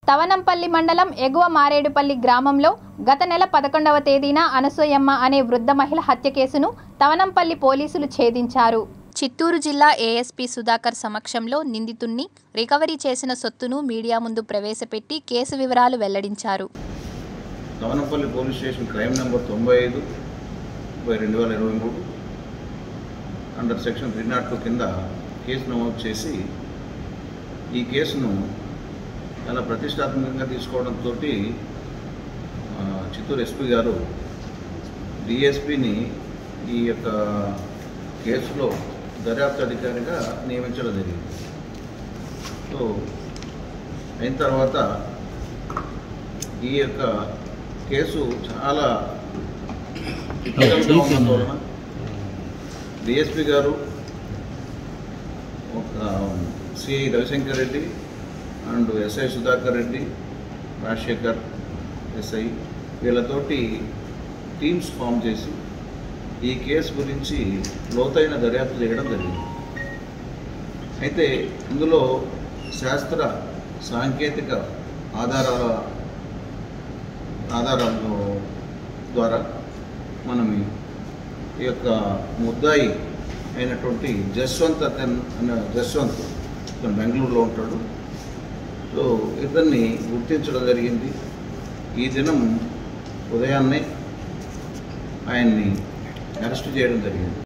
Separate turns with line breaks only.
తవనంపల్లి మండలం ఎగువ మారేడుపల్లి గ్రామంలో గత నెల పదకొండవ తేదీన అనసూయమ్మ అనే వృద్ధ మహిళ హత్య కేసును తవనంపల్లి పోలీసులు ఛేదించారు చిత్తూరు జిల్లా ఏఎస్పీ సుధాకర్ సమక్షంలో నిందితుణ్ణి రికవరీ చేసిన సొత్తును మీడియా ముందు ప్రవేశపెట్టి కేసు వివరాలు వెల్లడించారు
Davanapalli police station crime number తొంభై ఐదు బై రెండు వేల ఇరవై మూడు under section three not two కింద కేసు నమోదు చేసి ఈ కేసును చాలా ప్రతిష్టాత్మకంగా తీసుకోవడంతో చిత్తూరు ఎస్పీ గారు డిఎస్పిని ఈ యొక్క కేసులో దర్యాప్తు అధికారిగా నియమించడం జరిగింది సో అయిన తర్వాత ఈ యొక్క కేసు చాలా క్రిటికల్గా ఉన్నందువలన డిఎస్పి గారు ఒక CI Ravishankar Reddy and SI Sudhakar Reddy Rajasekhar SI వీళ్ళతోటి టీమ్స్ ఫామ్ చేసి ఈ కేసు గురించి లోతైన దర్యాప్తు చేయడం జరిగింది అయితే ఇందులో శాస్త్ర సాంకేతిక ఆధారాల ఆధారాల ద్వారా మనం ఈ యొక్క ముద్దాయి అయినటువంటి జస్వంత్ అతను అన్న జస్వంత్ ఇతను బెంగళూరులో ఉంటాడు సో ఇతన్ని గుర్తించడం జరిగింది ఈ దినం ఉదయాన్నే ఆయన్ని అరెస్ట్ చేయడం జరిగింది